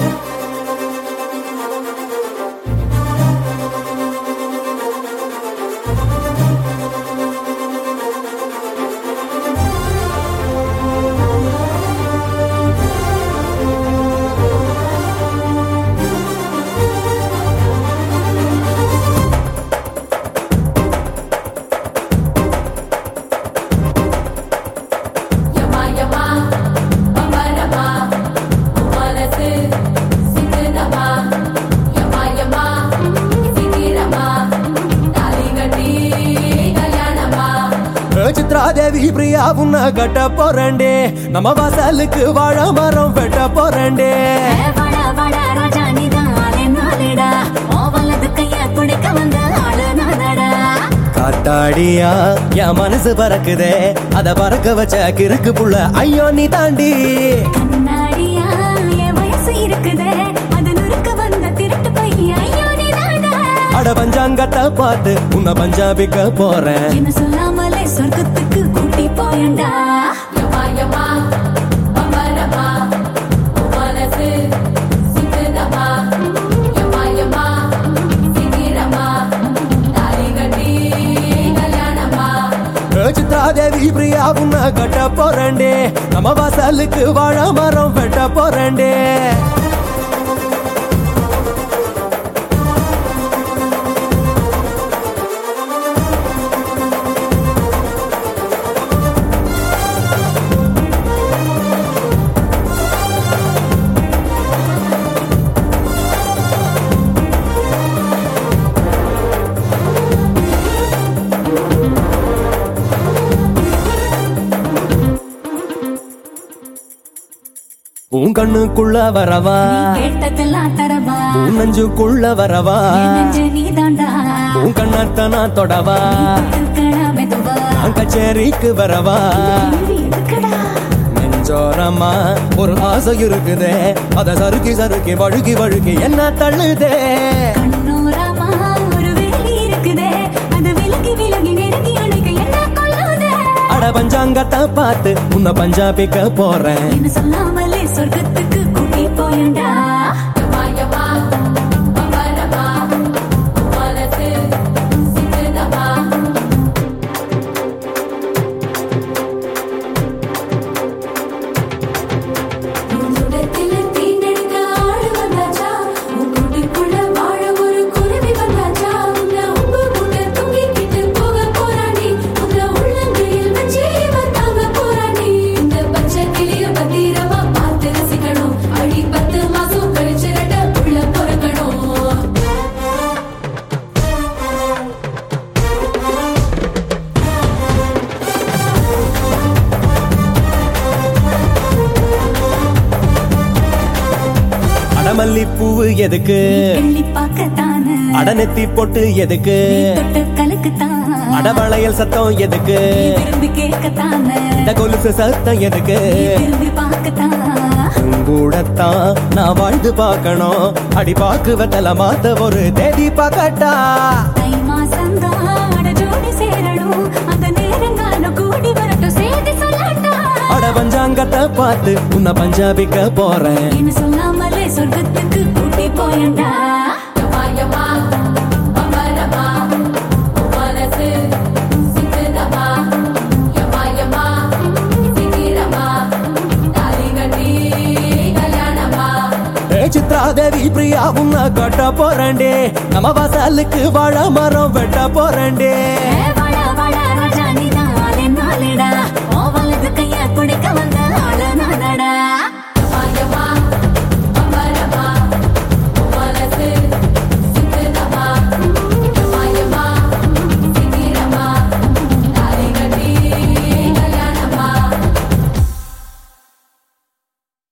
யமா யமா பம்பரமா மனசு சிந்துதமா யமா யமா சிந்திரமா தாலி கட்டி கல்யாணமா சித்ராதேவி பிரியா உன்ன கட்ட போறேன்டே நம்ம வாசலுக்கு வாழ மரம் வெட்ட போறேன்டே வட வட ராஜா நீதான் நாளடா ஓவலது கைய குடிக்க வந்த ஆளு நாதடா காத்தாடியா என் மனசு பறக்குதே அத பறக்க வச்ச கிறுக்கு புள்ள ஐயோ நீ தாண்டி கண்ணாடியா என் வயசு இருக்குதே அது நுறுக்க வந்த திருட்டு பையன் ஐயோ நீதாடா அட பஞ்சாங்கத்தை பார்த்து உன்னை பஞ்சாபிக்க போறேன் என்ன சொல்லாமலே சொர்க்கத்துக்கு கூட்டி போயண்டா யமா யமா பம்பரமா மனசு சிந்துதமா யமா யமா சிந்திரமா தாலி கட்டி கல்யாணமா சித்ராதேவி பிரியா உன்ன கட்ட போறேன்டே நம்ம வாசலுக்கு வாழ மரம் வெட்ட போறேன்டே உன் கண்ணுக்குள்ள வரவா கேட்டதெல்லாம் தரவா உன் நெஞ்சுக்குள்ள வரவா என் நெஞ்சு நீதாண்டா உன் கண்ணத்தை நான் தொடவா இருக்கடா மெதுவா நான் கச்சேரிக்கு வரவா கேள்வி எதுக்குடா நெஞ்சோரமா ஒரு ஆசை இருக்குதே அத சறுக்கி சறுக்கி வழுக்கி வழுக்கி என்ன தள்ளுதே கண்ணோரமா ஒரு வேலி இருக்குதே அது விலகி விலகி நெருங்கி அணைக்க என்ன கொள்ளுதே அட பஞ்சாங்கத்தை பார்த்து உன்னை பஞ்சாபிக்க போறேன் என்ன சொல்லாமலே சொர்க்கத்துக்கு கூட்டி போயண்டா யமா யமா பம்பரமா மனசு சிந்துதமா உன்னுடத்தில் தீண்டெடுக்க ஆடு வந்தாச்சா உன் கூட்டுக்குள்ள வாழ ஒரு குருவி வந்தாச்சா உன்னை உப்பு மூட்டை தூக்கிக்கிட்டு போக போறாண்டி உன்னை உள்ளங்கையில் வச்சு இவன் தாங்க போறாண்டி இந்த பச்சை கிளிய பத்திரமா பார்த்து ரசிக்கணும் அடி பத்து மாசம் கழிச்சு ரெட்ட உள்ள பிறக்கணும் அடமல்லி பூவு எதுக்கு எள்ளி பார்க்கத்தானு அடநெத்தி பொட்டு எதுக்கு தொட்டு கலக்குத்தான் அடவளையல் சத்தம் எதுக்கு விரும்பி கேட்கத்தானு இந்த கொலுசு சத்தம் எதுக்கு விரும்பி பார்க்கத்தான் கூடத்தான் நான் வாழ்ந்து பார்க்கணும் அடி பாக்கு வெத்தல மாத்த ஒரு தேதி பார்க்கட்டா தை மாசம்தான் அட ஜோடி சேரணும் அந்த நேரங்காலம் கூடி வரட்டும் செய்தி சொல்லட்டா அட பஞ்சாங்கத்தை பார்த்து உன்னை பஞ்சாபிக்க போறேன் என்ன சொல்லாமலே சொர்க்கத்துக்கு கூட்டி போயண்டா யமா யமா பம்பரமா மனசு சிந்துதமா யமா யமா சிந்திரமா தாலி கட்டி கல்யாணமா ஏ சித்ராதேவி பிரியா உன்னை கட்ட போறேன்டே நம்ம வாசலுக்கு வாழ மரம் வெட்ட போறேன்டே ஏ